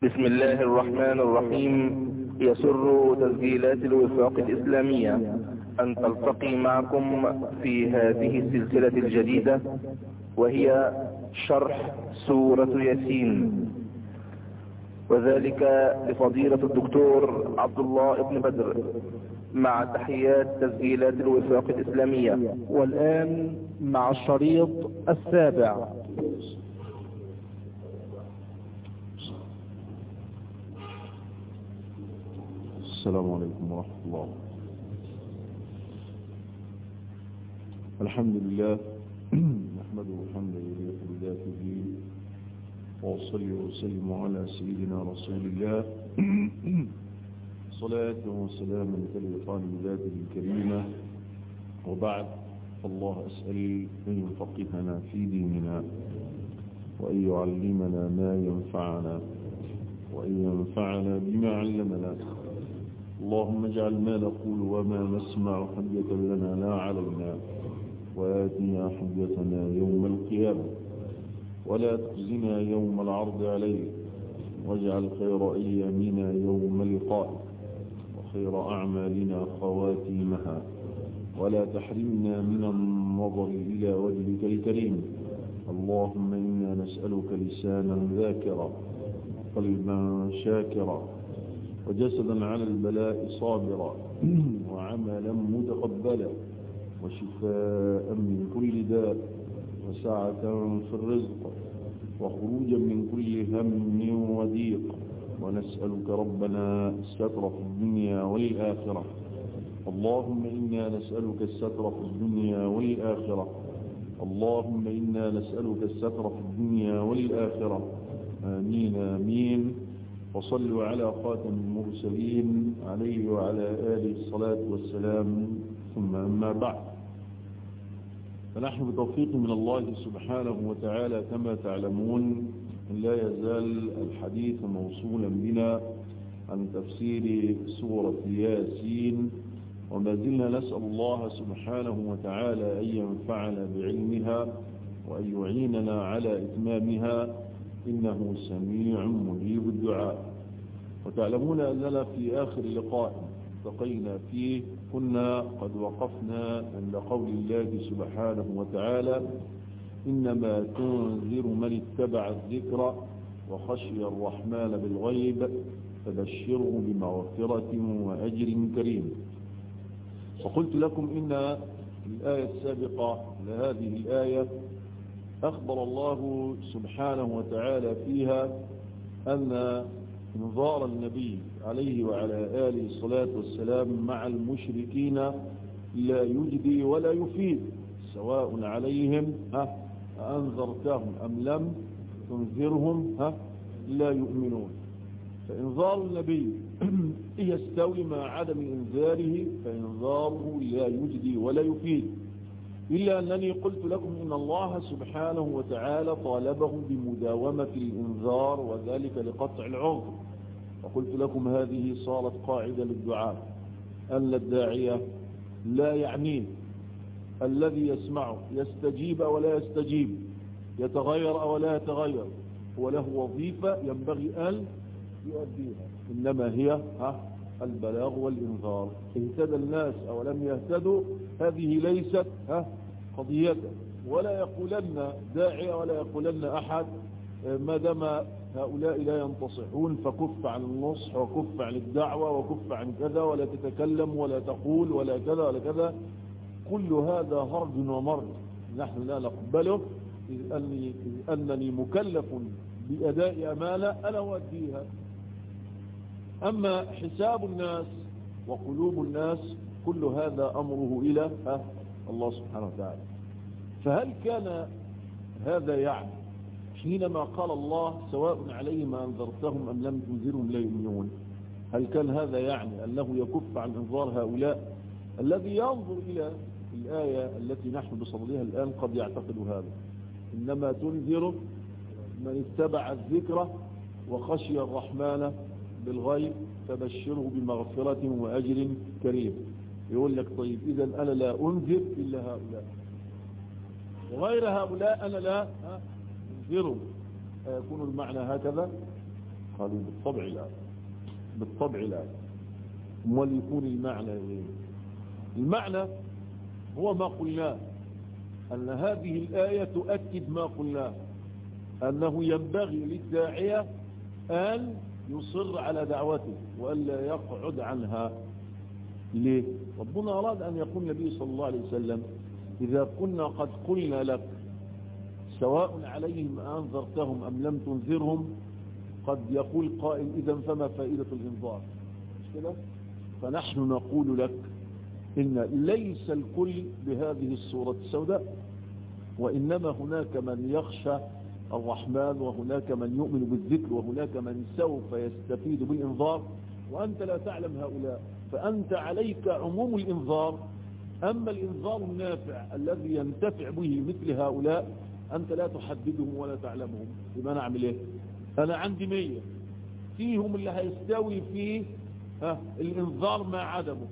بسم الله الرحمن الرحيم يسر تسجيلات الوفاق الإسلامية أن تلتقي معكم في هذه السلسلة الجديدة وهي شرح سورة ياسين وذلك لفضيلة الدكتور عبد الله بن بدر مع تحيات تسجيلات الوفاق الإسلامية والآن مع الشريط السابع السلام عليكم ورحمة الله الحمد لله نحمده حمدا يليق بذاته وأصلي وسلم على سيدنا رسول الله صلاة وسلاما تليقان بذاته الكريمة وبعد الله أسأل أن يفقهنا في ديننا وأن يعلمنا ما ينفعنا وأن ينفعنا بما علمنا اللهم اجعل ما نقول وما نسمع حجة لنا لا علينا وآتنا حجتنا يوم القيامة ولا تخزنا يوم العرض عليك واجعل خير أيامنا يوم لقائك وخير أعمالنا خواتيمها ولا تحرمنا من النظر إلى وجهك الكريم اللهم إنا نسألك لسانا ذاكرا قلبا شاكرا وجسدا على البلاء صابرا وعملا متقبلا وشفاء من كل داء وسعة في الرزق وخروجا من كل هم وضيق ونسألك ربنا الستر في الدنيا والآخرة اللهم إنا نسألك الستر في الدنيا والآخرة اللهم إنا نسألك الستر في الدنيا والآخرة آمين آمين وصلوا على خاتم المرسلين عليه وعلى آله الصلاة والسلام ثم أما بعد فنحن بتوفيق من الله سبحانه وتعالى كما تعلمون لا يزال الحديث موصولا بنا عن تفسير سورة ياسين وما زلنا نسأل الله سبحانه وتعالى أن ينفعنا بعلمها وأن يعيننا على إتمامها إنه سميع مجيب الدعاء وتعلمون أننا في آخر لقاء التقينا فيه كنا قد وقفنا عند قول الله سبحانه وتعالى إنما تنذر من اتبع الذكر وخشي الرحمن بالغيب فبشره بمغفرة وأجر كريم وقلت لكم إن الآية السابقة لهذه الآية أخبر الله سبحانه وتعالى فيها أن انظار النبي عليه وعلى آله الصلاة والسلام مع المشركين لا يجدي ولا يفيد سواء عليهم ها أنذرتهم أم لم تنذرهم ها لا يؤمنون فإنذار النبي يستوي مع عدم إنذاره فإنذاره لا يجدي ولا يفيد إلا أنني قلت لكم إن الله سبحانه وتعالى طالبه بمداومة الإنذار وذلك لقطع العذر وقلت لكم هذه صارت قاعدة للدعاء أن الداعية لا يعنيه الذي يسمعه يستجيب ولا يستجيب يتغير أو لا يتغير هو له وظيفة ينبغي أن يؤديها إنما هي ها البلاغ والإنذار اهتدى الناس أو لم يهتدوا هذه ليست ها قضية ولا يقولن داعي ولا يقولن أحد ما دام هؤلاء لا ينتصحون فكف عن النصح وكف عن الدعوة وكف عن كذا ولا تتكلم ولا تقول ولا كذا ولا كذا كل هذا هرج ومرج نحن لا نقبله إذ أني, إذ أنني مكلف بأداء أمانة أنا أؤديها أما حساب الناس وقلوب الناس كل هذا أمره إلى الله سبحانه وتعالى فهل كان هذا يعني حينما قال الله سواء عليهم أنذرتهم أم لم تنذرهم لا يؤمنون هل كان هذا يعني أنه يكف عن انذار هؤلاء الذي ينظر إلى الآية التي نحن بصددها الآن قد يعتقد هذا إنما تنذر من اتبع الذكر وخشي الرحمن بالغيب فبشره بمغفرة وأجر كريم يقول لك طيب إذا أنا لا أنذر إلا هؤلاء وغير هؤلاء أنا لا أنذرهم يكون المعنى هكذا قالوا بالطبع لا بالطبع لا امال يكون المعنى ايه المعنى هو ما قلناه أن هذه الآية تؤكد ما قلناه أنه ينبغي للداعية أن يصر على دعوته وألا يقعد عنها ليه؟ ربنا أراد أن يقول النبي صلى الله عليه وسلم إذا كنا قد قلنا لك سواء عليهم أنذرتهم أم لم تنذرهم قد يقول قائل إذا فما فائدة الإنذار مش كده؟ فنحن نقول لك إن ليس الكل بهذه الصورة السوداء وإنما هناك من يخشى الرحمن وهناك من يؤمن بالذكر وهناك من سوف يستفيد بالإنذار وأنت لا تعلم هؤلاء فأنت عليك عموم الإنذار أما الإنذار النافع الذي ينتفع به مثل هؤلاء أنت لا تحددهم ولا تعلمهم لما نعمل إيه أنا عندي مية فيهم اللي هيستوي فيه ها الإنذار مع عدمه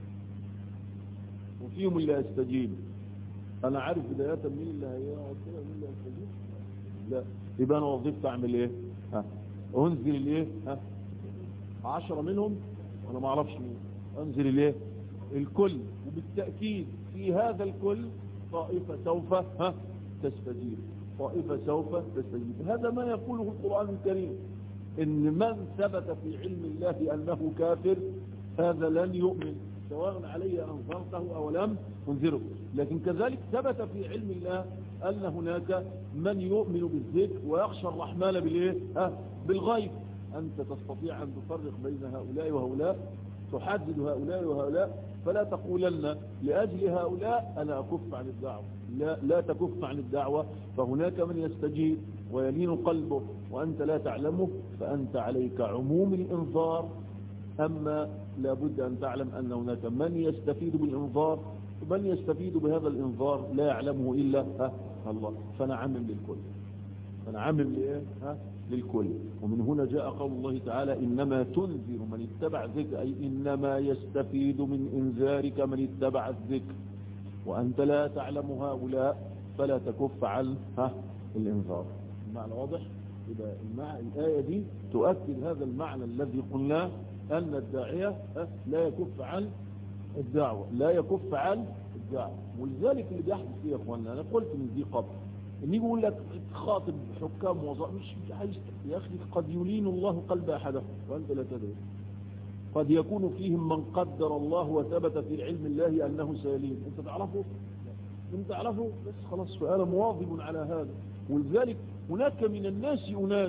وفيهم اللي هيستجيب أنا عارف بداية مين اللي هيقعد كده ومين اللي هيستجيب لا يبقى أنا وظيفتي أعمل إيه ها أنزل الإيه ها عشرة منهم وأنا ما أعرفش مين أنزل الإيه الكل وبالتأكيد في هذا الكل طائفة سوف ها تستجيب طائفة سوف تستجيب هذا ما يقوله القرآن الكريم إن من ثبت في علم الله أنه كافر هذا لن يؤمن سواء علي أنظرته أو لم أنذره لكن كذلك ثبت في علم الله أن هناك من يؤمن بالذكر ويخشى الرحمن بالإيه؟ ها بالغيب أنت تستطيع أن تفرق بين هؤلاء وهؤلاء تحدد هؤلاء وهؤلاء فلا تقولن لأجل هؤلاء أنا أكف عن الدعوة لا, لا تكف عن الدعوة فهناك من يستجيب ويلين قلبه وأنت لا تعلمه فأنت عليك عموم الإنذار أما لابد أن تعلم أن هناك من يستفيد بالإنذار ومن يستفيد بهذا الإنذار لا يعلمه إلا ها الله فنعمم للكل فنعمم لإيه ها للكل ومن هنا جاء قول الله تعالى إنما تنذر من اتبع ذكر أي إنما يستفيد من إنذارك من اتبع الذكر وأنت لا تعلم هؤلاء فلا تكف عن ها الإنذار المعنى واضح إذا المعنى الآية دي تؤكد هذا المعنى الذي قلناه أن الداعية لا يكف عن الدعوة لا يكف عن الدعوة ولذلك اللي بيحدث فيه يا أخوانا أنا قلت من دي قبل إن يقول لك خاطب حكام وظائف مش عايز يا أخي قد يلين الله قلب أحدهم وأنت لا تدري قد يكون فيهم من قدر الله وثبت في علم الله أنه سيلين أنت تعرفه أنت تعرفه بس خلاص فأنا مواظب على هذا ولذلك هناك من الناس أناس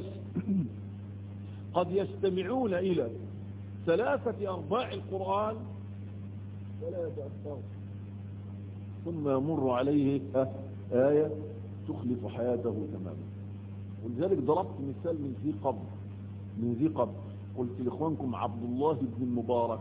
قد يستمعون إلى ثلاثة أرباع القرآن ولا يتأثرون ثم يمر عليه آية تخلف حياته تماما ولذلك ضربت مثال من ذي قبل من ذي قبل قلت لإخوانكم عبد الله بن المبارك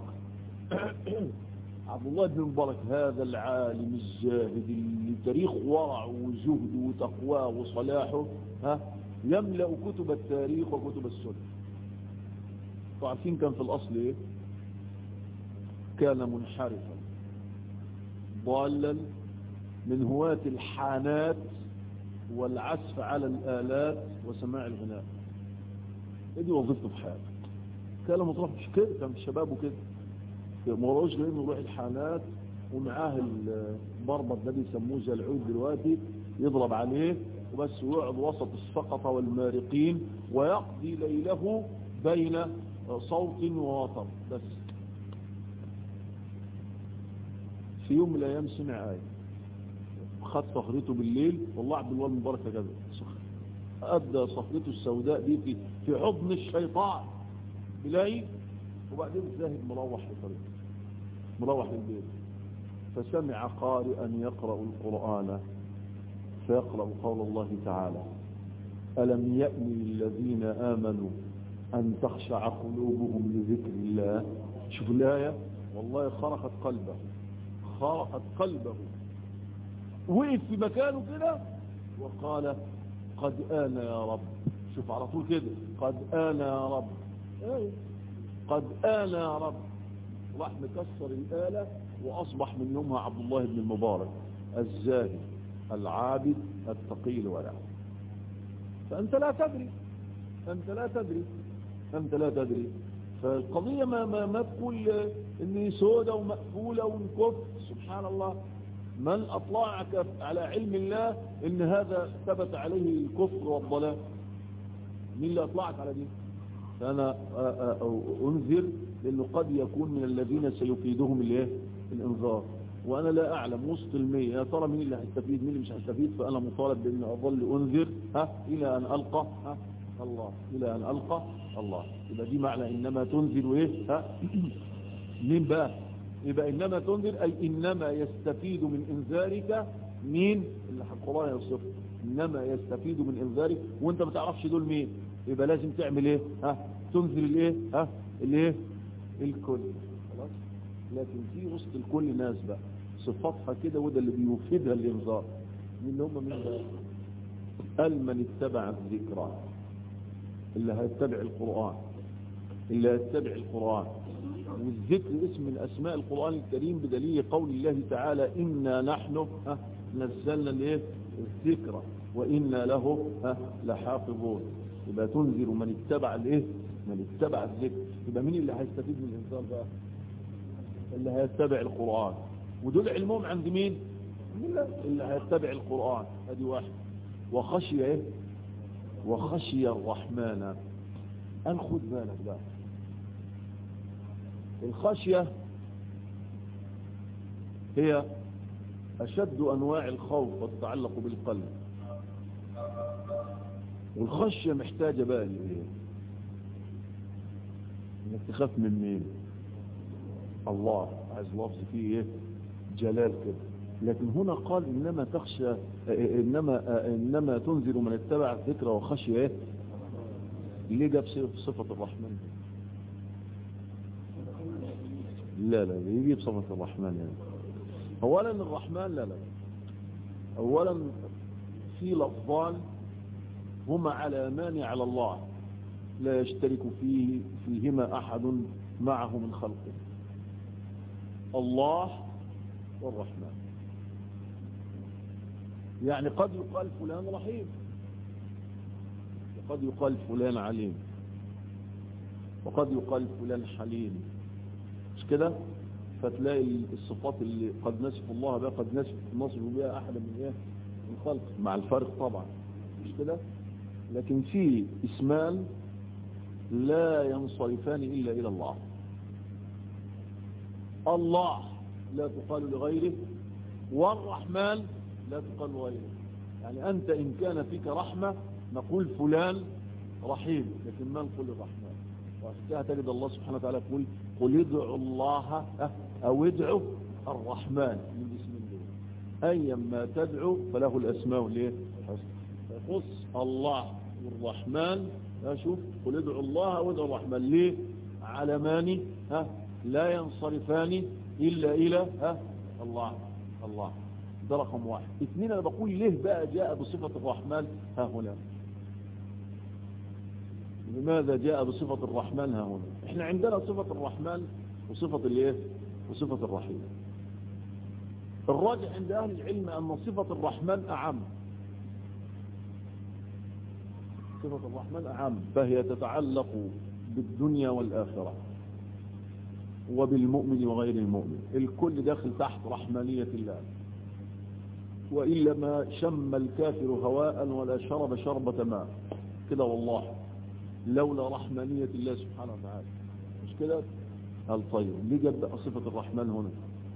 عبد الله بن المبارك هذا العالم الزاهد اللي تاريخ ورعه وزهده وتقواه وصلاحه ها يملأ كتب التاريخ وكتب السنة عارفين كان في الأصل إيه كان منحرفا ضالا من هواة الحانات والعزف على الآلات وسماع الغناء دي وظيفته في حياته كان مطرح مش كده كان في شبابه كده ما وراهوش غير انه يروح الحانات ومعاه البربط ده بيسموه زي العود دلوقتي يضرب عليه وبس ويقعد وسط السقطة والمارقين ويقضي ليله بين صوت ووطر بس في يوم من الايام سمع آية خد صخرته بالليل والله عبد الله المبارك كذا أدى صخرته السوداء دي في في حضن الشيطان بلاقي وبعدين ذاهب مروح لطريقه مروح للبيت فسمع قارئا يقرأ القرآن فيقرأ قول الله تعالى ألم يأن للذين آمنوا أن تخشع قلوبهم لذكر الله شوف الآية والله خرقت قلبه خرقت قلبه وقف في مكانه كده وقال قد آن يا رب شوف على طول كده قد آن يا رب ايه قد آن يا رب راح مكسر الآلة وأصبح من يومها عبد الله بن المبارك الزاهد العابد التقي الورع فأنت لا تدري أنت لا تدري أنت لا تدري فالقضية ما, ما, ما تقول إني سودة ومقفولة ونكف سبحان الله من أطلعك على علم الله إن هذا ثبت عليه الكفر والضلال مين اللي أطلعك على دي فأنا أنذر لأنه قد يكون من الذين سيفيدهم الايه الإنذار وأنا لا أعلم وسط المية يا ترى مين اللي هيستفيد مين اللي مش هيستفيد فأنا مطالب بأن أظل أنذر ها إلى أن ألقى ها الله إلى أن ألقى الله يبقى دي معنى إنما تنذر إيه ها مين بقى يبقى إنما تنذر أي إنما يستفيد من إنذارك مين اللي القرآن يوصف إنما يستفيد من إنذارك وانت ما تعرفش دول مين يبقى لازم تعمل إيه ها تنذر الإيه ها الإيه الكل خلاص لكن في وسط الكل ناس بقى صفاتها كده وده اللي بيفيدها الإنذار مين هم مين بقى قال من اتبع الذكرى اللي هيتبع القرآن اللي هيتبع القرآن والذكر اسم من أسماء القرآن الكريم بدليل قول الله تعالى إنا نحن نزلنا الايه الذكر وإنا له لحافظون يبقى تنذر من اتبع الايه من اتبع الذكر يبقى مين اللي هيستفيد من الانذار بقى اللي هيتبع القرآن ودول علمهم عند مين اللي هيتبع القرآن ادي واحد وخشي ايه وخشي الرحمن ان خد بالك بقى الخشية هي أشد أنواع الخوف وتتعلق بالقلب والخشية محتاجة بقى لإيه انك تخاف من مين الله عايز لفظ فيه ايه جلال كده لكن هنا قال انما تخشى انما انما تنذر من اتبع الذكر وخشي ايه ليه جاب صفة الرحمن لا لا يجيب صفة الرحمن يعني اولا الرحمن لا لا اولا في لفظان هما علامان على الله لا يشترك فيه فيهما أحد معه من خلقه الله والرحمن يعني قد يقال فلان رحيم وقد يقال فلان عليم وقد يقال فلان حليم مش كده فتلاقي الصفات اللي قد نصف الله بها قد نصف نصف بها أحد من ايه من خلق مع الفرق طبعا مش كده لكن في اسمان لا ينصرفان إلا إلى الله الله لا تقال لغيره والرحمن لا تقال لغيره يعني أنت إن كان فيك رحمة نقول فلان رحيم لكن ما نقول الرحمن وعشان تجد الله سبحانه وتعالى يقول قل ادعوا الله أو ادعوا الرحمن من اسم الله أيا ما تدعو فله الأسماء ليه فيخص الله والرحمن شوف قل ادعوا الله وادعوا الرحمن ليه علمان ها لا ينصرفان إلا إلى ها الله الله ده رقم واحد اثنين أنا بقول ليه بقى جاء بصفة الرحمن ها هنا لماذا جاء بصفة الرحمن ها هنا احنا عندنا صفة الرحمن وصفة الايه وصفة الرحيم الراجح عند أهل العلم أن صفة الرحمن أعم صفة الرحمن أعم فهي تتعلق بالدنيا والآخرة وبالمؤمن وغير المؤمن الكل داخل تحت رحمانية الله وإلا ما شم الكافر هواء ولا شرب شربة ماء كده والله لولا رحمانية الله سبحانه وتعالى مش كده قال طيب ليه جاب صفة الرحمن هنا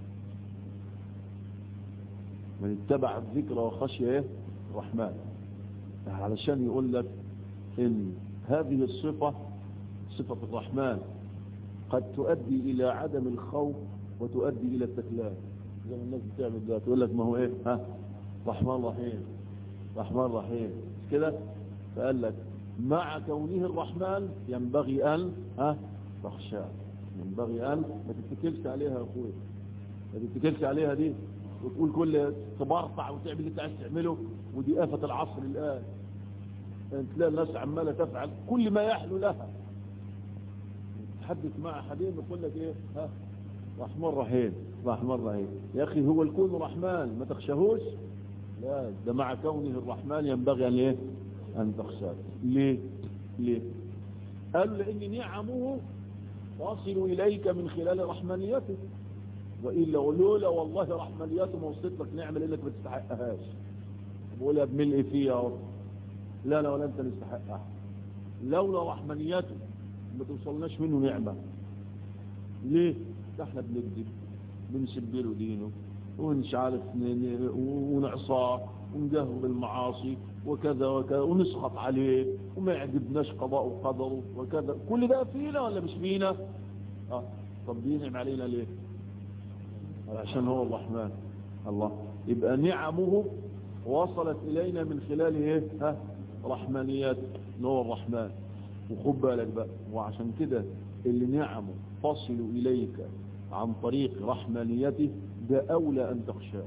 من اتبع الذكر وخشي ايه الرحمن علشان يقول لك ان هذه الصفة صفة الرحمن قد تؤدي الى عدم الخوف وتؤدي الى التكلان زي ما الناس بتعمل ده تقول لك ما هو ايه ها رحمن رحيم رحمن رحيم كده فقال لك مع كونه الرحمن ينبغي ان ها تخشاه ينبغي ان ما تتكلش عليها يا اخويا ما تتكلش عليها دي وتقول كل تبرطع وتعمل اللي انت عايز تعمله ودي آفة العصر الآن يعني تلاقي الناس عمالة تفعل كل ما يحلو لها تحدث مع حديث يقول لك ايه ها رحمن رحيم رحمن رحيم يا اخي هو الكون رحمن ما تخشهوش لا ده مع كونه الرحمن ينبغي ان ايه ان تخشاه ليه ليه قال لأن نعمه تصل إليك من خلال رحمانيته وإلا ولولا والله رحمانيته ما وصلت لك نعمة لأنك ما تستحقهاش بقولها بملء فيها أهو. لا لا ولا أنت نستحقها لولا رحمانيته ما توصلناش منه نعمة ليه؟ ده احنا بنكذب بنسب له دينه ونش عارف ونعصاه ونجهر بالمعاصي وكذا وكذا ونسخط عليه وما يعجبناش قضاء وقدره وكذا كل ده فينا ولا مش فينا اه طب بينعم علينا ليه عشان هو الرحمن الله يبقى نعمه وصلت إلينا من خلال ايه ها رحمانيات هو الرحمن وخد بالك بقى وعشان كده اللي نعمه تصل إليك عن طريق رحمانيته ده أولى أن تخشاه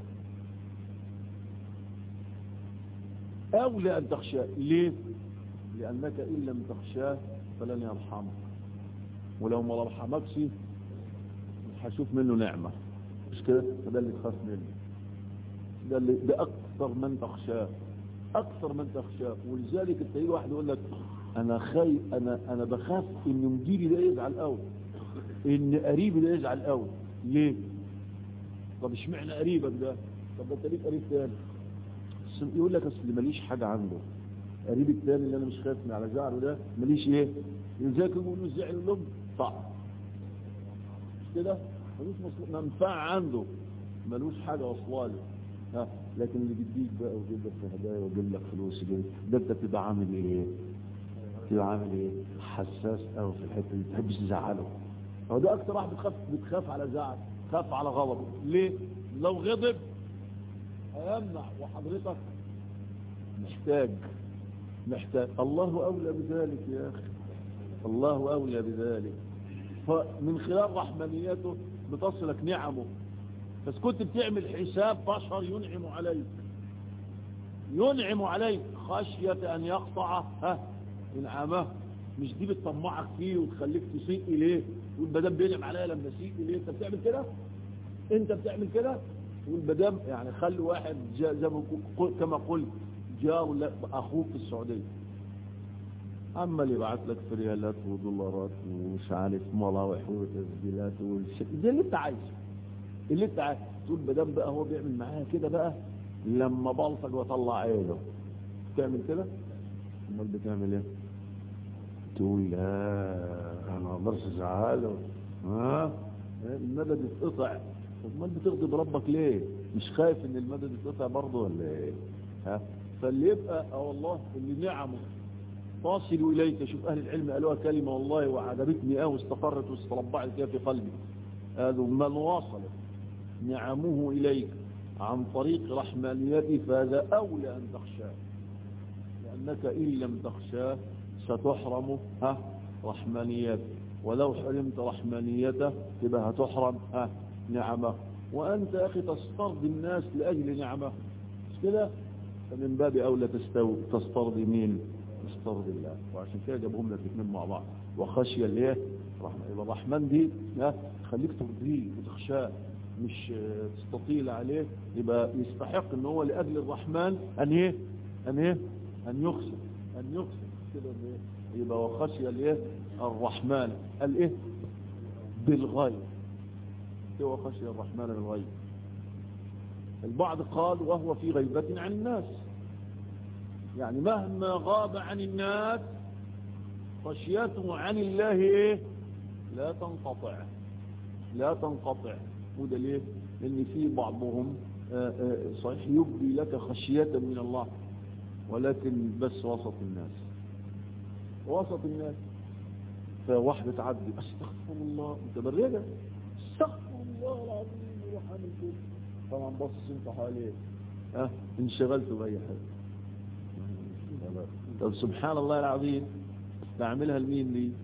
أولى أن تخشاه ليه؟ لأنك إن لم تخشاه فلن يرحمك ولو ما رحمكش مش هشوف منه نعمة مش كده؟ فده اللي تخاف منه ده, اللي ده أكثر من تخشاه أكثر من تخشاه ولذلك تلاقي واحد يقول لك أنا خايف أنا أنا بخاف إن مديري ده يزعل قوي إن قريبي ده يزعل قوي ليه؟ طب اشمعنى قريبك ده؟ طب ده انت ليك قريب تاني يقول لك اصل ماليش حاجة عنده قريب التاني اللي انا مش خايف من على زعله ده ماليش ايه ازاي يقولوا الزعل الام صعب مش كده ملوش منفعة عنده ملوش حاجة واصله له ها لكن اللي بيديك بقى ويجيب لك هدايا ويجيب لك فلوس يجيب ده انت بتبقى عامل ايه بتبقى عامل ايه حساس قوي في الحته دي ما تحبش تزعله هو ده اكتر واحد بتخاف بتخاف على زعل خاف على غضبه ليه لو غضب هيمنع وحضرتك محتاج محتاج الله أولى بذلك يا أخي الله أولى بذلك فمن خلال رحمانيته بتصلك نعمه بس كنت بتعمل حساب بشر ينعم عليك ينعم عليك خشية أن يقطع ها انعامه مش دي بتطمعك فيه وتخليك تسيء إليه والبدام بينعم عليا لما اسيء إليه أنت بتعمل كده أنت بتعمل كده والبدام يعني خلي واحد زي كما قلت جار أخوك في السعودية عمال يبعت لك في ريالات ودولارات ومش عارف مراوح وتسجيلات والشيء ده اللي انت عايزه اللي انت عايزه تقول بدام بقى هو بيعمل معايا كده بقى لما بلطج واطلع عينه تعمل كده امال بتعمل ايه تقول لا انا ما اقدرش ازعله ها المدد اتقطع امال بتغضب ربك ليه مش خايف ان المدد يتقطع برضه ولا ايه ها فاللي يبقى اه والله اللي نعمه تصل اليك شوف اهل العلم قالوها كلمه والله وعجبتني قوي واستقرت واستربعت كده في قلبي قالوا من وصلت نعمه اليك عن طريق رحمانيته فهذا اولى ان تخشاه لانك ان لم تخشاه ستحرم ها رحمانيته ولو حرمت رحمانيته تبقى هتحرم ها نعمه وأنت يا أخي تسترضي الناس لأجل نعمه مش كده فمن باب أولى تستو تسترضي مين تسترضي الله وعشان كده جابهم لك الاثنين مع بعض وخشية الايه يبقى الرحمن دي خليك ترضيه وتخشاه مش تستطيل عليه يبقى يستحق ان هو لأجل الرحمن أن ايه أن ايه أن يخسر أن يخسر كده ايه يبقى وخشية الايه الرحمن الايه بالغير هو خشي الرحمن بالغيب البعض قال وهو في غيبة عن الناس يعني مهما غاب عن الناس خشيته عن الله ايه لا تنقطع لا تنقطع وده ليه لان في بعضهم آآ آآ صحيح يبدي لك خشية من الله ولكن بس وسط الناس وسط الناس فواحدة تعدي استغفر الله متبرجة استغفر الله العظيم يروح عامل كده طبعا بص انت حواليه ها انشغلت باي حاجه طب سبحان الله العظيم تعملها لمين دي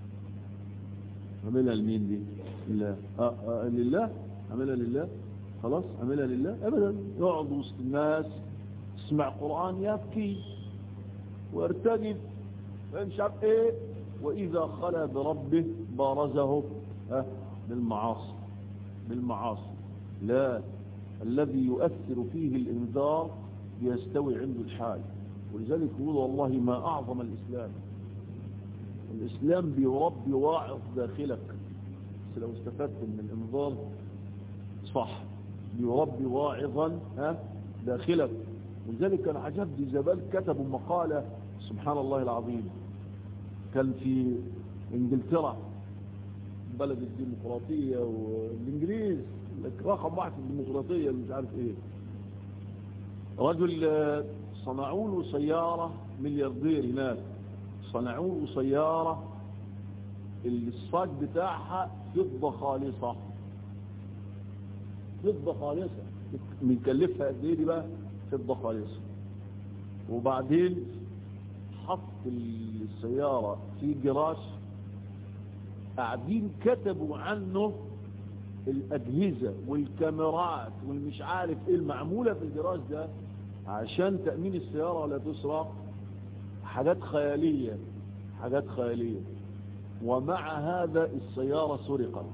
عملها لمين دي لله آه آه لله عملها لله خلاص عملها لله ابدا يقعد وسط الناس يسمع قرآن يبكي ويرتجف مش عارف ايه واذا خلى بربه بارزه ها بالمعاصي بالمعاصي لا الذي يؤثر فيه الانذار يستوي عنده الحال ولذلك يقول والله ما اعظم الاسلام الإسلام بيربي واعظ داخلك بس لو استفدت من الانظار صح بيربي واعظا ها داخلك ولذلك كان عجبني زمان كتبوا مقالة سبحان الله العظيم كان في انجلترا بلد الديمقراطية والانجليز رقم واحد في الديمقراطية مش عارف ايه رجل صنعوا له سيارة ملياردير هناك صنعوا له سيارة الصاج بتاعها فضة خالصة فضة خالصة بنكلفها قد ايه دي بقى فضة خالصة وبعدين حط السيارة في جراج قاعدين كتبوا عنه الأجهزة والكاميرات والمش عارف ايه المعمولة في الجراج ده عشان تأمين السيارة ولا تسرق حاجات خيالية حاجات خيالية ومع هذا السيارة سرقت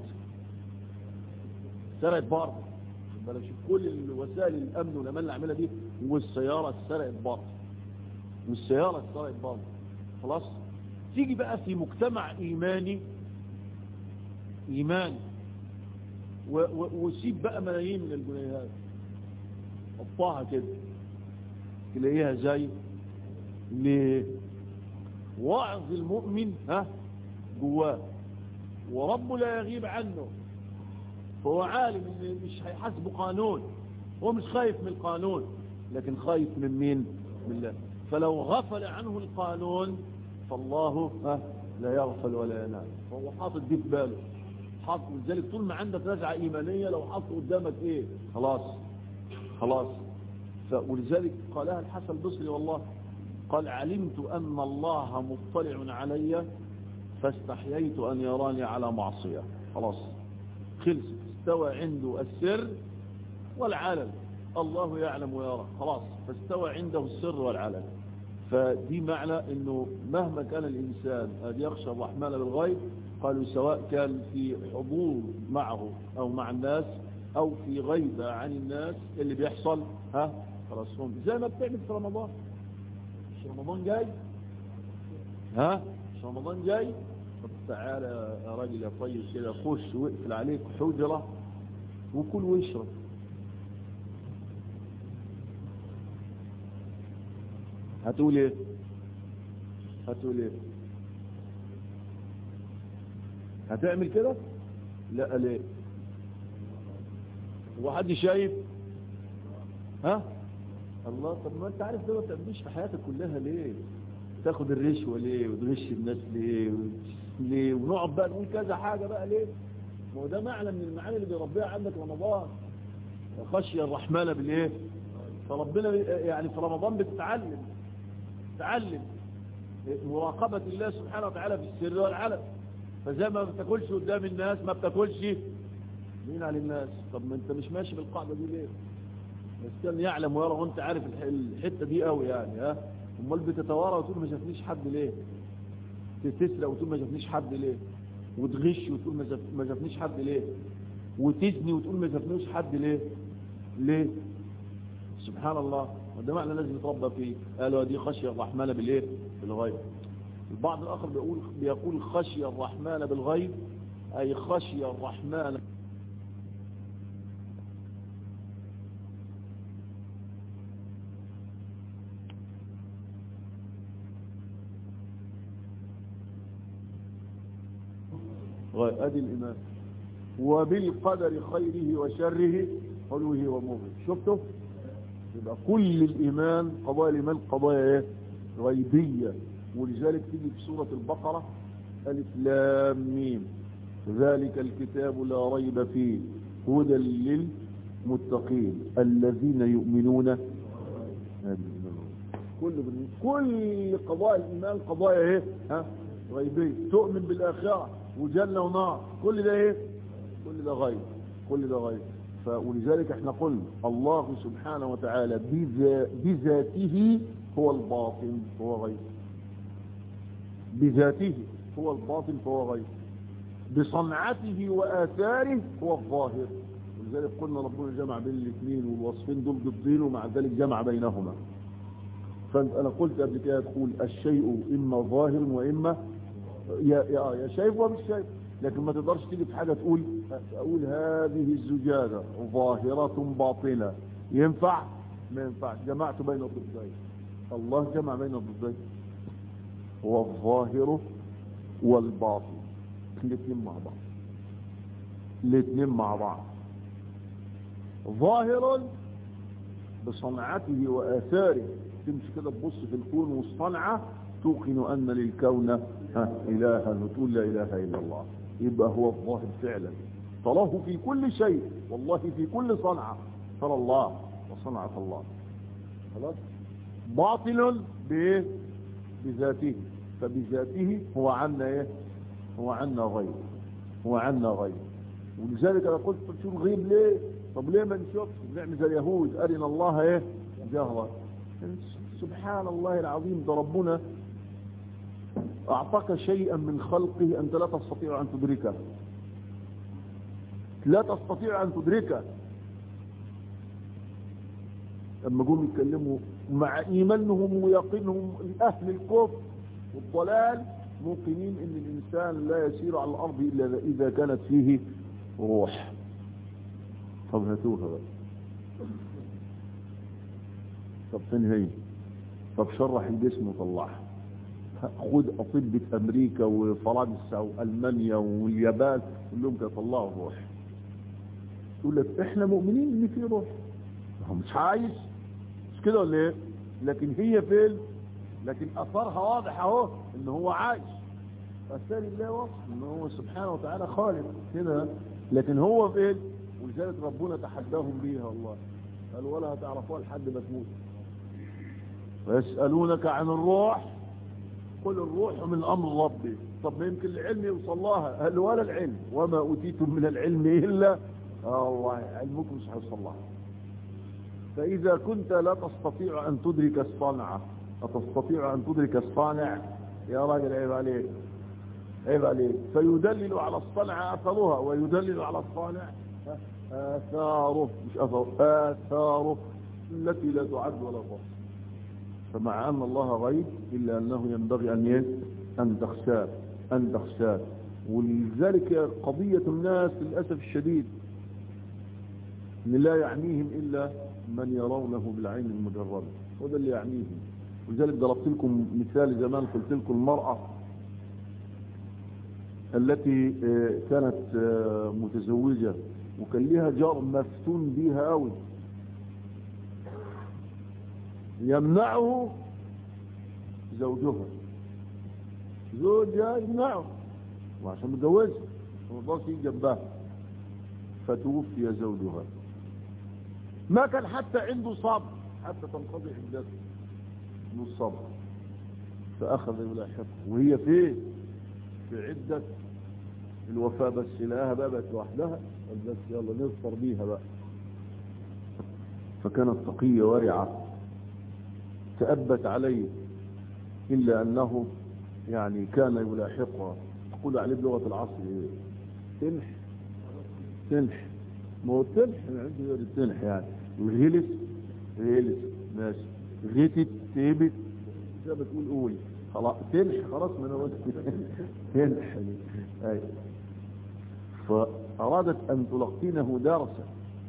سرقت برضه بلاش كل الوسائل الأمن والأمان اللي عملها دي والسيارة سرقت برضه والسيارة سرقت برضه خلاص تيجي بقى في مجتمع إيماني إيماني وسيب بقى ملايين من الجنيهات حطها كده تلاقيها زي لوعظ المؤمن ها جواه وربه لا يغيب عنه فهو عالم ان مش هيحاسبه قانون هو مش خايف من القانون لكن خايف من مين من الله فلو غفل عنه القانون فالله ها لا يغفل ولا ينام فهو حاطط دي في باله حاطط ولذلك طول ما عندك نزعه ايمانيه لو حط قدامك ايه خلاص خلاص ولذلك قالها الحسن البصري والله قال علمت أن الله مطلع علي فاستحييت أن يراني على معصية خلاص خلص استوى عنده السر والعلن الله يعلم ويرى خلاص فاستوى عنده السر والعلن فدي معنى انه مهما كان الانسان قد يخشى الرحمن بالغيب قالوا سواء كان في حضور معه او مع الناس او في غيبة عن الناس اللي بيحصل ها خلاص هم زي ما بتعمل في رمضان مش رمضان جاي ها مش رمضان جاي طب تعالى يا راجل يا طيب كده خش واقفل عليك حجرة وكل واشرب هتقول ايه هتقول ايه هتعمل كده لا ليه هو حد شايف ها الله طب ما انت عارف ده ما بتعملوش في حياتك كلها ليه تاخد الرشوه ليه وتغش الناس ليه ليه ونقعد بقى نقول كذا حاجه بقى ليه ما هو ده معنى من المعاني اللي بيربيها عندك رمضان خشيه الرحمن بالايه فربنا يعني في رمضان بتتعلم تتعلم مراقبه الله سبحانه وتعالى في السر والعلن فزي ما بتاكلش قدام الناس ما بتاكلش مين على الناس طب ما انت مش ماشي بالقاعده دي ليه بس كان يعلم ويرى وانت عارف الحته دي قوي يعني ها امال بتتوارى وتقول ما شافنيش حد ليه تسرق وتقول ما شافنيش حد ليه وتغش وتقول ما شافنيش حد ليه وتزني وتقول ما شافنيش حد ليه ليه سبحان الله وده معنى لازم يتربى فيه قالوا دي خشيه الرحمن بالايه بالغيب البعض الاخر بيقول بيقول خشيه الرحمن بالغيب اي خشيه الرحمن ادي الايمان وبالقدر خيره وشره حلوه ومره شفتوا يبقى كل الايمان قضايا الايمان قضايا ايه غيبيه ولذلك تيجي في سوره البقره الف لام ميم ذلك الكتاب لا ريب فيه هدى للمتقين الذين يؤمنون كل كل قضايا الايمان قضايا ايه ها غيبيه تؤمن بالاخره وجنة ونار كل ده ايه كل ده غيب كل ده غيب ولذلك احنا قلنا الله سبحانه وتعالى بذاته هو الباطن هو غيب بذاته هو الباطن فهو غيب بصنعته وآثاره هو الظاهر ولذلك قلنا ربنا جمع بين الاثنين والوصفين دول ضدين ومع ذلك جمع بينهما فأنا قلت قبل كده تقول الشيء إما ظاهر وإما يا يا يا شايف ومش شايف لكن ما تقدرش تيجي في حاجة تقول أقول هذه الزجاجة ظاهرة باطنة ينفع ما ينفعش جمعت بين الضدين الله جمع بين الضدين هو الظاهر والباطن الاثنين مع بعض الاثنين مع بعض ظاهر بصنعته وآثاره تمشي كده تبص في الكون والصنعة توقن أن للكون ها إلها وتقول لا إله إلا الله يبقى هو الظاهر فعلا تراه في كل شيء والله في كل صنعة ترى الله وصنعة الله خلاص باطل بايه بذاته فبذاته هو عنا ايه هو عنا غير هو عنا غير ولذلك انا قلت شو الغيب ليه طب ليه ما نشوفش بنعمل زي اليهود ارنا الله ايه جهرا سبحان الله العظيم ده ربنا اعطاك شيئا من خلقه انت لا تستطيع ان تدركه لا تستطيع ان تدركه لما جم يتكلموا مع ايمانهم ويقينهم اهل الكفر والضلال موقنين ان الانسان لا يسير على الارض الا اذا كانت فيه روح طب هاتوها بقى طب فين هي طب شرح الجسم وطلعها خد اطباء امريكا وفرنسا والمانيا واليابان كلهم يطلعوا الروح يقول لك احنا مؤمنين ان في روح هو مش عايز مش كده ولا ايه لكن هي فين لكن اثرها واضح اهو ان هو عايش اثار الله وصف ان هو سبحانه وتعالى خالق كده لكن هو فين ولذلك ربنا تحداهم بيها الله قال ولا هتعرفوها لحد ما تموت ويسألونك عن الروح قل الروح من امر ربي طب ما يمكن العلم يوصل لها قال ولا العلم وما اوتيتم من العلم الا الله علمكم مش هيوصل لها فاذا كنت لا تستطيع ان تدرك الصنعه أتستطيع أن تدرك الصانع يا راجل عيب عليك عيب عليك فيدلل على الصنع أثرها ويدلل على الصانع آثاره مش أثر آثاره التي لا تعد ولا تصف فمع أن الله غيب إلا أنه ينبغي أن أن تخشاه أن تخشاه ولذلك قضية الناس للأسف الشديد أن لا يعنيهم إلا من يرونه بالعين المجردة وده اللي يعنيهم ولذلك ضربت لكم مثال زمان قلت لكم المرأة التي كانت متزوجة وكان لها جار مفتون بيها قوي يمنعه زوجها زوجها يمنعه وعشان متجوزها ما رضاش يجي جنبها فتوفي زوجها ما كان حتى عنده صبر حتى تنقضي عدته من الصبر فأخذ يلاحقه وهي فين في عدة الوفاة بس لقاها بقى بقت لوحدها قال بس يلا نظفر بيها بقى فكانت تقية ورعة تأبت عليه إلا أنه يعني كان يلاحقها تقول عليه بلغة العصر إيه تنح تنح ما هو التنح عنده يقول التنح يعني والهلس الهلس ماشي غيتت تيبت زي ما تقول قول خلاص تنح خلاص ما انا قلت تنح اي فارادت ان تلقينه درسا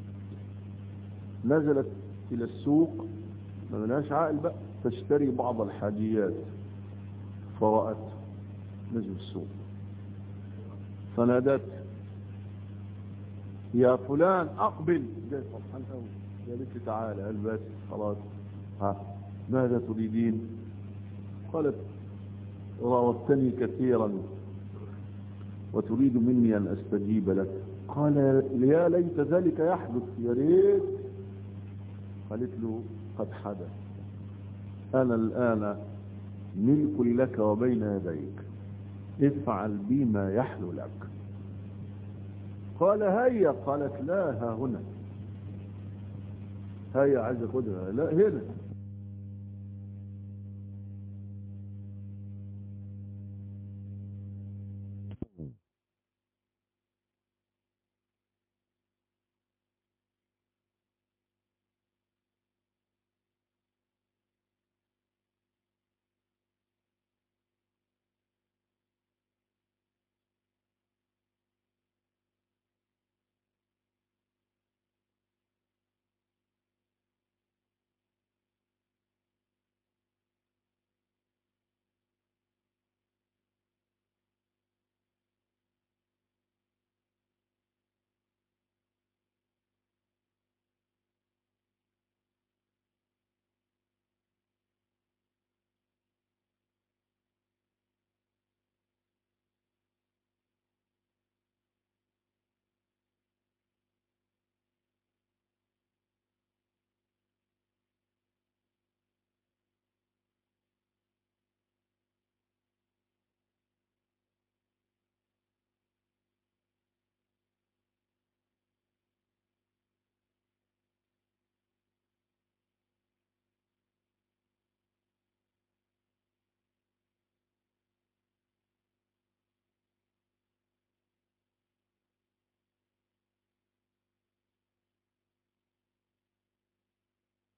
نزلت الى السوق ما لناش عائل بقى تشتري بعض الحاجيات فرأت نزل السوق فنادت يا فلان اقبل جاي فرحان قوي قالت لي تعالى قال بس خلاص ها ماذا تريدين قالت راودتني كثيرا وتريد مني أن أستجيب لك قال يا ليت ذلك يحدث يا ريت قالت له قد حدث أنا الآن ملك لك وبين يديك افعل بي ما يحلو لك قال هيا قالت لا ها هنا هيا عايز اخدها لا هنا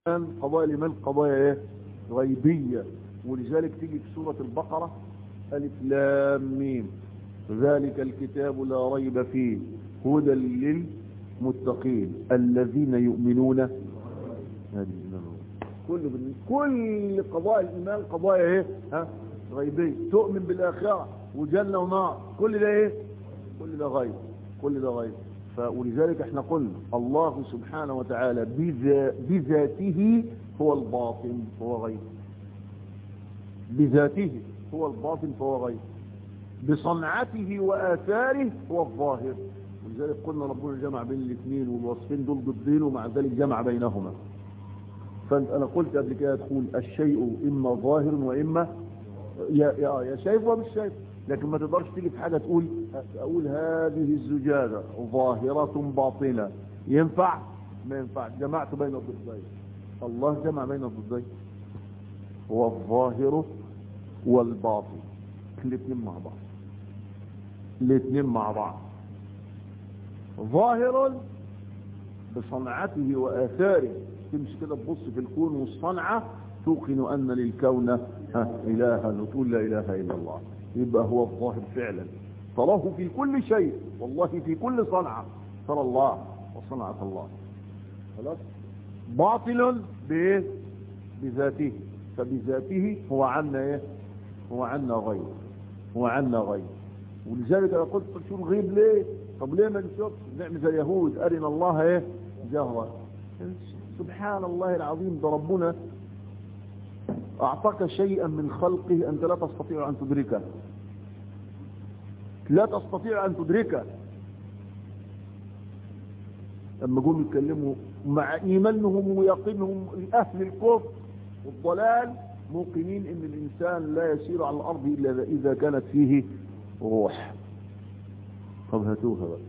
قضايا الإيمان قضايا إيه؟ غيبية ولذلك تيجي في سورة البقرة ألف لام ميم ذلك الكتاب لا ريب فيه هدى للمتقين الذين يؤمنون هذه كل كل قضايا الإيمان قضايا إيه؟ ها؟ غيبية تؤمن بالآخرة وجنة ونار كل ده إيه؟ كل ده غيب كل ده غيب ولذلك احنا قلنا الله سبحانه وتعالى بذاته هو الباطن هو غيب بذاته هو الباطن فهو غيب بصنعته وآثاره هو الظاهر ولذلك قلنا ربنا جمع بين الاثنين والوصفين دول ضدين ومع ذلك جمع بينهما فأنا قلت قبل كده تقول الشيء إما ظاهر وإما يا, يا, يا شايف ومش شايف لكن ما تقدرش تيجي في حاجة تقول أقول هذه الزجاجة ظاهرة باطنة ينفع ما ينفع جمعت بين الضدين الله جمع بين الضدين هو الظاهر والباطن الاثنين مع بعض الاثنين مع بعض ظاهر بصنعته وآثاره تمشي كده تبص في الكون والصنعة توقن أن للكون إلها وتقول لا إله إلا الله يبقى هو الظاهر فعلا تراه في كل شيء والله في كل صنعة ترى الله وصنعة الله خلاص باطل بايه بذاته فبذاته هو عنا ايه هو عنا غير هو عنا غير ولذلك انا قلت شو الغيب ليه طب ليه ما نشوفش نعمل زي اليهود ارنا الله ايه جهرا سبحان الله العظيم ده ربنا اعطاك شيئا من خلقه انت لا تستطيع ان تدركه لا تستطيع ان تدركه لما جم يتكلموا مع ايمانهم ويقينهم اهل الكفر والضلال موقنين ان الانسان لا يسير على الارض الا اذا كانت فيه روح طب هاتوها بقى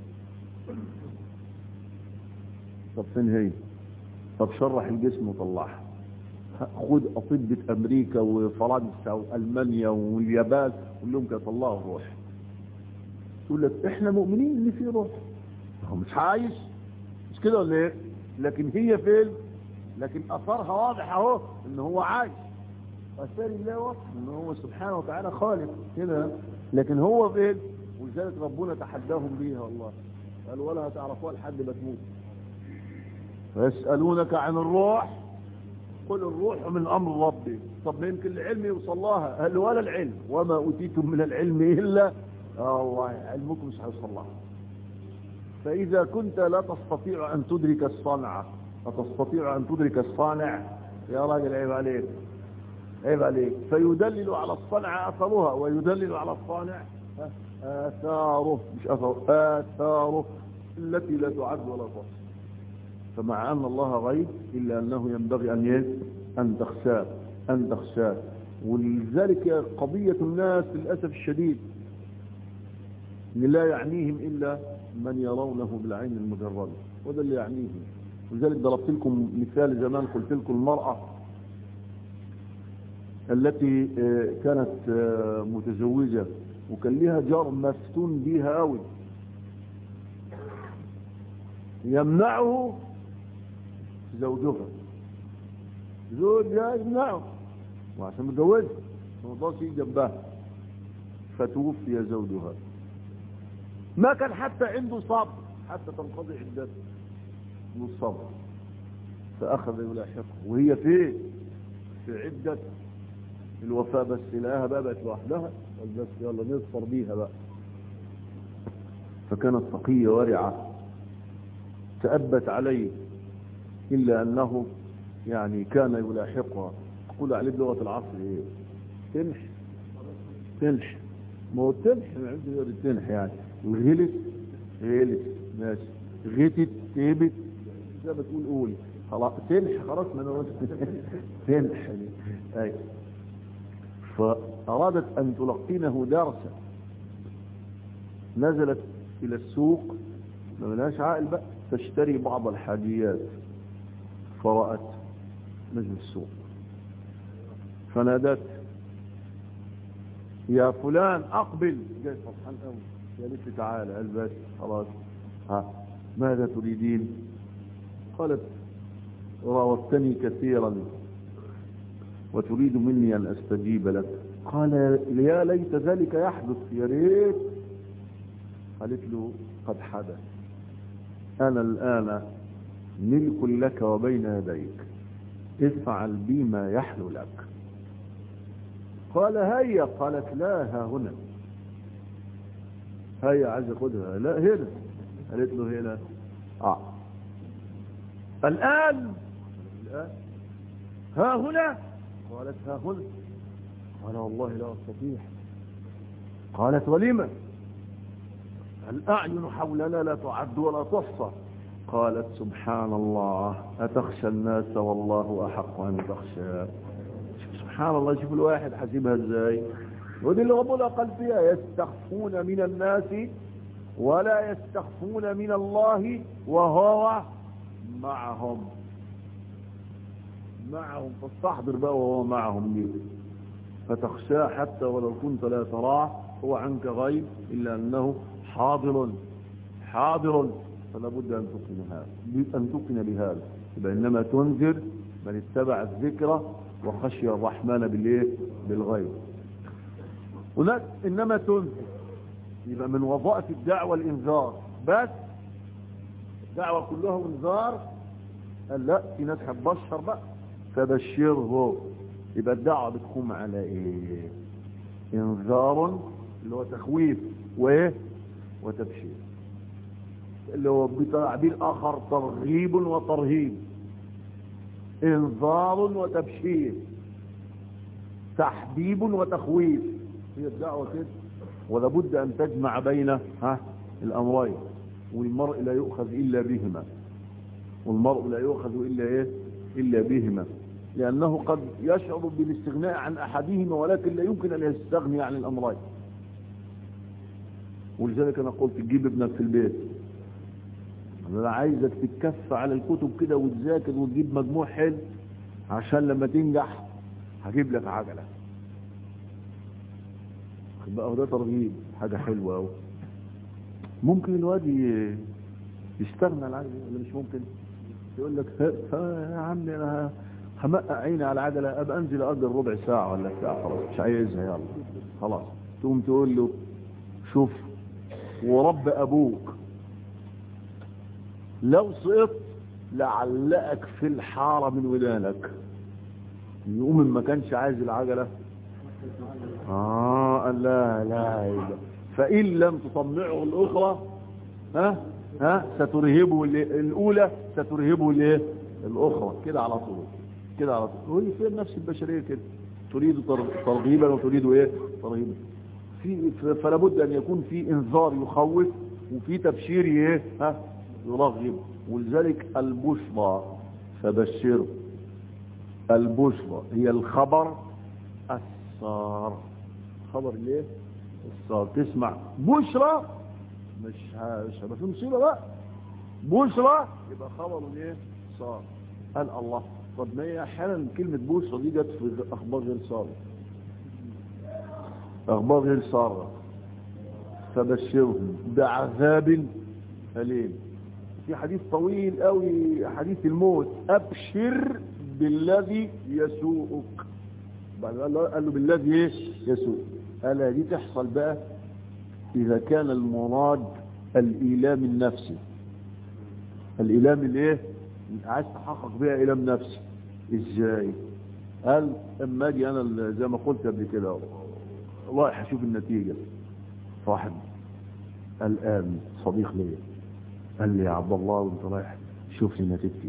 طب فين هي طب شرح الجسم وطلعها خد اطبة امريكا وفرنسا والمانيا واليابان قول لهم كده طلعوا روح يقول لك احنا مؤمنين ان في روح هو مش عايش مش كده ولا ايه لكن هي فين لكن اثرها واضح اهو ان هو عايش اثار الله واضح ان هو سبحانه وتعالى خالق كده لكن هو فين ولذلك ربنا تحداهم بيها والله قال ولا هتعرفوها لحد ما تموت ويسألونك عن الروح قل الروح من امر ربي طب ما يمكن العلم يوصل لها قال ولا العلم وما اوتيتم من العلم الا اه والله علمكم مش هيوصل لها فاذا كنت لا تستطيع ان تدرك الصنعه أتستطيع أن تدرك الصانع يا راجل عيب عليك عيب عليك فيدلل على الصنع أثرها ويدلل على الصانع آثاره مش أثر آثاره التي لا تعد ولا تحصى فمع أن الله غيب إلا أنه ينبغي أن أن تخشاه أن تخشاه ولذلك قضية الناس للأسف الشديد لا يعنيهم إلا من يرونه بالعين المجردة وده اللي يعنيهم ولذلك ضربت لكم مثال زمان قلت لكم المرأة التي كانت متزوجة وكان لها جار مفتون بيها قوي يمنعه زوجها زوجها يمنعه وعشان متجوزها ما رضاش يجي جنبها فتوفي زوجها ما كان حتى عنده صبر حتى تنقضي عدته والصبر فأخذ يلاحقه وهي فين في عدة الوفاة بس لها بقى بقت لوحدها بس يلا نصفر بيها بقى فكانت تقية ورعة تأبت عليه إلا أنه يعني كان يلاحقها تقول عليه بلغة العصر إيه تنح تنح ما هو التنح عندي غير التنح يعني الغلس غلس ماشي غتت تهبت زي ما تقول قول خلاص تنح خلاص ما انا تنح اي فارادت ان تلقينه درسا نزلت الى السوق ما لهاش عائل بقى تشتري بعض الحاجيات فرأت نزل السوق فنادت يا فلان اقبل جاي فرحان قوي يا ليت تعالى قال بس خلاص ها ماذا تريدين قالت راودتني كثيرا وتريد مني أن أستجيب لك قال يا ليت ذلك يحدث يا ريت قالت له قد حدث أنا الآن ملك لك وبين يديك افعل بي ما يحلو لك قال هيا قالت لا ها هنا هيا عايز اخدها لا هنا قالت له هنا اه الآن الآن ها هنا قالت ها هنا قال والله لا أستطيع قالت ولم الأعين حولنا لا تعد ولا تحصى قالت سبحان الله أتخشى الناس والله أحق أن تخشى سبحان الله شوف الواحد حسيبها ازاي ودي اللي ربنا قال فيها يستخفون من الناس ولا يستخفون من الله وهو معهم معهم فاستحضر بقى وهو معهم ليه فتخشاه حتى ولو كنت لا تراه هو عنك غيب إلا أنه حاضر حاضر فلا بد أن تقن هذا أن تقن بهذا يبقى إنما تنذر من اتبع الذكرى وخشي الرحمن بالإيه بالغيب هناك إنما تنذر يبقى من وظائف الدعوة الإنذار بس الدعوة كلها انذار قال لا في ناس هتبشر بقى فبشره يبقى الدعوة بتقوم على ايه انذار اللي هو تخويف وايه وتبشير اللي هو بتعبير اخر ترغيب وترهيب انذار وتبشير تحبيب وتخويف هي الدعوة كده ولابد ان تجمع بين ها الامرين والمرء لا يؤخذ الا بهما والمرء لا يؤخذ الا ايه الا بهما لأنه قد يشعر بالاستغناء عن أحدهما ولكن لا يمكن أن يستغني عن الأمرين ولذلك أنا قلت تجيب ابنك في البيت أنا عايزك تتكف على الكتب كده وتذاكر وتجيب مجموع حلو عشان لما تنجح هجيب لك عجلة بقى ده ترغيب حاجة حلوة أوي ممكن الواد يستغنى عن العجلة ولا مش ممكن يقول لك يا عمي أنا همقع عيني على العجلة ابقى انزل اقدر ربع ساعة ولا ساعة خلاص مش عايزها يلا خلاص تقوم تقول له شوف ورب ابوك لو سقطت لعلقك في الحارة من ودانك يقوم ما كانش عايز العجلة اه لا لا لا فإن لم تطمعه الأخرى ها ها سترهبه الأولى سترهبه الايه الأخرى كده على طول كده على طول هي فين نفس البشرية كده تريد ترغيبا وتريد ايه ترغيبا في فلا بد ان يكون في انذار يخوف وفي تبشير ايه ها يرغب ولذلك البشرى فبشر البشرى هي الخبر السار خبر ليه السار تسمع بشرى مش مش هيبقى في مصيبه بقى بشرى يبقى خبر ايه صار قال الله طب ما هي احيانا كلمة بوشرة دي جت في اخبار غير سارة اخبار غير سارة فبشرهم بعذاب أليم في حديث طويل قوي حديث الموت ابشر بالذي يسوءك بعد قال له بالذي يسوء قال دي تحصل بقى اذا كان المراد الايلام النفسي الايلام الايه عايز تحقق بيها إلام نفسي ازاي قال اما اجي انا زي ما قلت قبل كده رايح اشوف النتيجة واحد الان صديق لي قال لي يا عبد الله وانت رايح شوف لي نتيجتي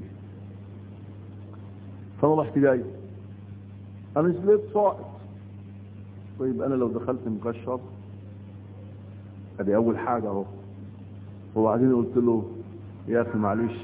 فانا رحت جاي انا نزلت ساقط طيب انا لو دخلت مكشر ادي اول حاجة اهو وبعدين قلت له يا اخي معلش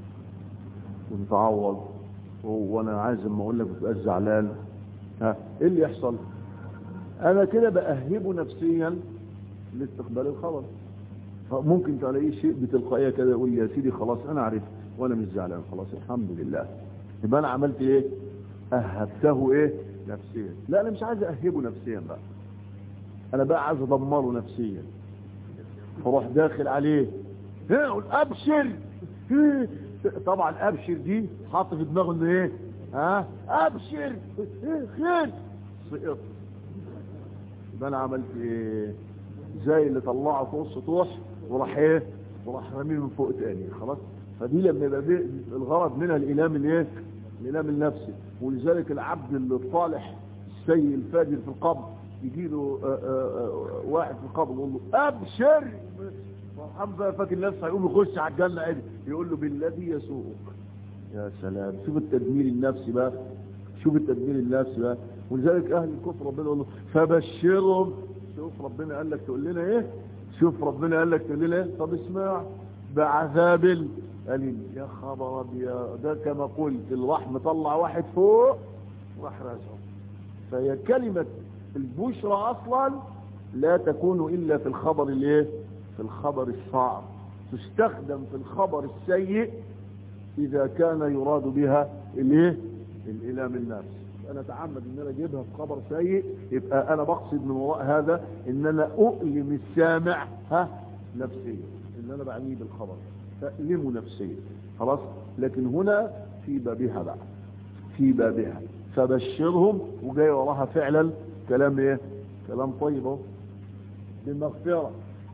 وتتعوض وانا عايز اما اقول لك بتبقى زعلان ها ايه اللي يحصل انا كده باهبه نفسيا لاستقبال الخبر فممكن تلاقيه شيء بتلقائيه كده يقول لي يا سيدي خلاص انا عرفت وانا مش زعلان خلاص الحمد لله يبقى انا عملت ايه اهبته ايه نفسيا لا انا مش عايز اهبه نفسيا بقى انا بقى عايز ادمره نفسيا فروح داخل عليه ها ابشر طبعا ابشر دي حاط في دماغه انه ايه ها ابشر إيه خير سقط يبقى انا عملت ايه زي اللي طلعه فوق السطوح وراح ايه وراح رميه من فوق تاني خلاص فدي لما يبقى بي- الغرض منها الالام الايه الالام النفسي ولذلك العبد اللي الصالح السيء الفاجر في القبر يجي له آه، آه، آه، واحد في القبر يقول له ابشر فرحان بقى فاكر نفسه هيقوم يخش على الجنه عادي يقول له بالذي يسوءك يا سلام شوف التدمير النفسي بقى شوف التدمير النفسي بقى ولذلك اهل الكفر ربنا يقول له فبشرهم شوف ربنا قال لك تقول لنا ايه شوف ربنا قال لك تقول لنا ايه طب اسمع بعذاب أليم يا خبر ابيض ده كما قلت الراح مطلع واحد فوق راح راسه فهي كلمة البشرى اصلا لا تكون الا في الخبر الايه في الخبر الصعب تستخدم في الخبر السيء اذا كان يراد بها الايه الالام النفس انا اتعمد ان انا اجيبها في خبر سيء يبقى انا بقصد من وراء هذا ان انا اؤلم السامع ها نفسيا ان انا بعنيه بالخبر فألمه نفسيا خلاص لكن هنا في بابها بقى في بابها فبشرهم وجاي وراها فعلا كلام ايه كلام طيب اهو بمغفرة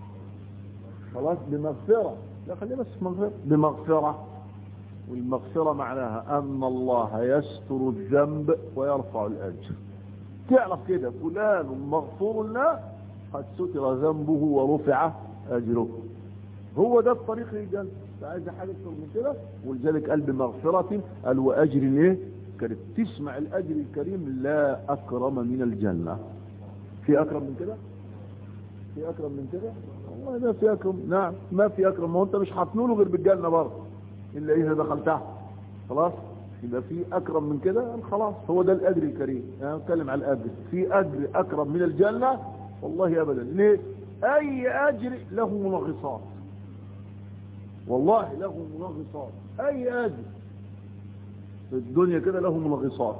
خلاص بمغفرة لا خلينا بس مغفرة بمغفرة والمغفرة معناها أن الله يستر الذنب ويرفع الأجر تعرف كده فلان مغفور له قد ستر ذنبه ورفع أجره هو ده الطريق للجنة انت عايز حاجة أكثر من كده ولذلك قال بمغفرة قال وأجر ايه كريم تسمع الأجر الكريم لا أكرم من الجنة في أكرم من كده في أكرم من كده والله ما في أكرم نعم ما في أكرم ما هو أنت مش هتنوله غير بالجنة برضه إلا إذا دخلتها خلاص يبقى في أكرم من كده قال خلاص هو ده الأجر الكريم أنا أتكلم على الأجر في أجر أكرم من الجنة والله أبدا ليه أي أجر له منغصات والله له منغصات أي أجر في الدنيا كده له منغصات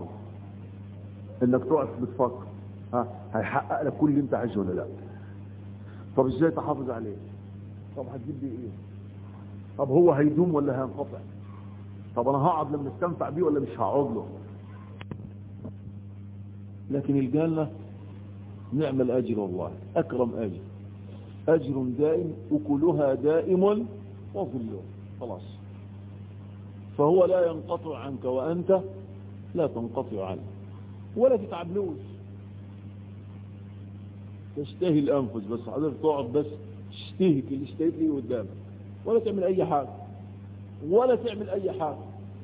انك تقعد بتفكر ها هيحقق لك كل اللي انت عايزه ولا لا طب ازاي تحافظ عليه طب هتجيب بيه ايه طب هو هيدوم ولا هينقطع طب انا هقعد لما استنفع بيه ولا مش هقعد له لكن الجنة نعم الأجر والله أكرم أجر أجر دائم أكلها دائم وظلها خلاص فهو لا ينقطع عنك وأنت لا تنقطع عنه ولا تتعبلوش تشتهي الأنفس بس حضرتك تقعد بس تشتهي اللي اشتهيت ليه قدامك ولا تعمل أي حاجة ولا تعمل أي حاجة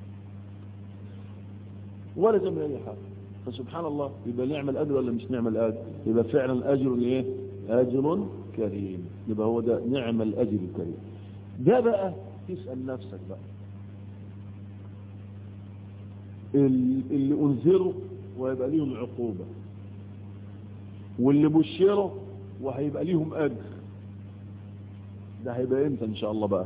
ولا تعمل أي حاجة فسبحان الله يبقى نعمل أجر ولا مش نعمل أجر يبقى فعلا أجر إيه أجر كريم يبقى هو ده نعم الأجر الكريم ده بقى تسأل نفسك بقى اللي انذروا وهيبقى ليهم عقوبة واللي بشروا وهيبقى ليهم اجر ده هيبقى امتى ان شاء الله بقى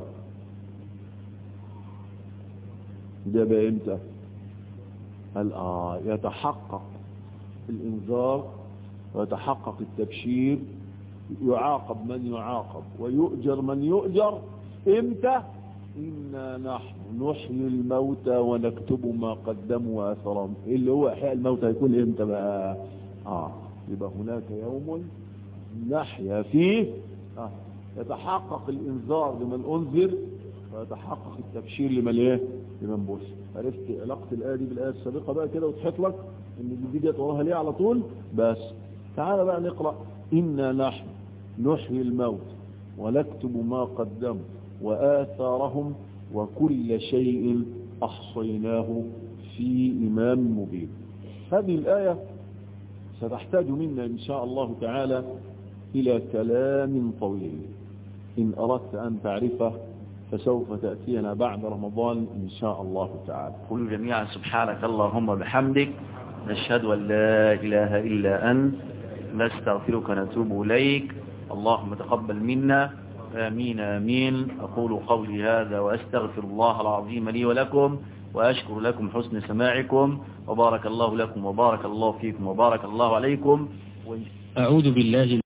ده بقى امتى قال اه يتحقق الانذار ويتحقق التبشير يعاقب من يعاقب ويؤجر من يؤجر امتى إنا نحن نحيي الموتى ونكتب ما قدموا وأثرهم اللي هو إحياء الموتى هيكون إمتى بقى آه يبقى هناك يوم نحيا فيه آه يتحقق الإنذار لمن أنذر ويتحقق التبشير لمن إيه لمن بوش عرفت علاقة الآية دي بالآية السابقة بقى كده وتحط لك إن دي جت وراها ليه على طول بس تعال بقى نقرأ إنا نحن نحيي الموت ونكتب ما قدموا وآثارهم وكل شيء أحصيناه في إمام مبين هذه الآية ستحتاج منا إن شاء الله تعالى إلى كلام طويل إن أردت أن تعرفه فسوف تأتينا بعد رمضان إن شاء الله تعالى قل جميعا سبحانك اللهم بحمدك نشهد أن لا إله إلا أنت نستغفرك ونتوب إليك اللهم تقبل منا آمين آمين أقول قولي هذا وأستغفر الله العظيم لي ولكم وأشكر لكم حسن سماعكم وبارك الله لكم وبارك الله فيكم وبارك الله عليكم أعوذ بالله